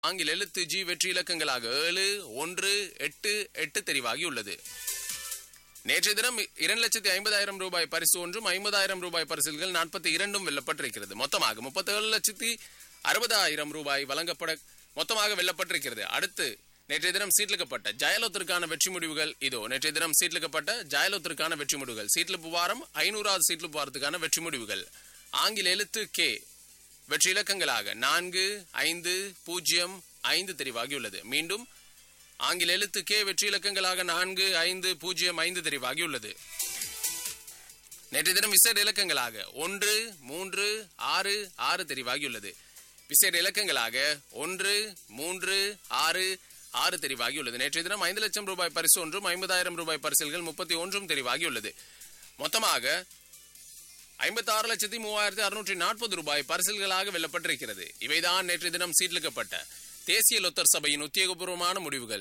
ஆங்கில எழுத்து ஜி வெற்றி இலக்கங்களாக ஏழு ஒன்று எட்டு எட்டு தெரிவாகியுள்ளது நேற்றைய தினம் இரண்டு லட்சத்தி ஐம்பதாயிரம் ரூபாய் பரிசு ஒன்றும் ஐம்பதாயிரம் ரூபாய் பரிசில்கள் நாற்பத்தி இரண்டும் வெல்லப்பட்டிருக்கிறது மொத்தமாக முப்பத்தேழு லட்சத்தி அறுபதாயிரம் ரூபாய் வழங்கப்பட மொத்தமாக வெல்லப்பட்டிருக்கிறது அடுத்து நேற்றைய தினம் சீட்லிக்கப்பட்ட ஜயலோத்திற்கான வெற்றி முடிவுகள் இதோ நேற்றைய தினம் சீட்லிக்கப்பட்ட ஜயலோத்திற்கான வெற்றி முடிவுகள் சீட்லிப்பு வாரம் ஐநூறாவது சீட்லிப்பு வாரத்துக்கான வெற்றி முடிவுகள் ஆங்கில எழுத்து கே வெற்றி இலக்கங்களாக நான்கு ஐந்து பூஜ்ஜியம் ஐந்து தெரிவாகியுள்ளது மீண்டும் ஆங்கில எழுத்து கே வெற்றி இலக்கங்களாக நான்கு ஐந்து பூஜ்ஜியம் ஐந்து தெரிவாகியுள்ளது நேற்றைய தினம் விசேட இலக்கங்களாக ஒன்று மூன்று ஆறு ஆறு தெரிவாகியுள்ளது விசேட இலக்கங்களாக ஒன்று மூன்று ஆறு ஆறு தெரிவாகியுள்ளது நேற்றைய தினம் ஐந்து லட்சம் ரூபாய் பரிசு ஒன்றும் ஐம்பதாயிரம் ரூபாய் பரிசில்கள் முப்பத்தி ஒன்றும் தெரிவாகியுள்ளது மொத்தமாக ஐம்பத்தாறு லட்சத்தி மூவாயிரத்தி அறுநூற்றி நாற்பது ரூபாய் பரிசில்களாக வெல்லப்பட்டிருக்கிறது இவைதான் நேற்றைய தினம் சீட்லிக்கப்பட்ட தேசிய லொத்தர் சபையின் உத்தியோகபூர்வமான முடிவுகள்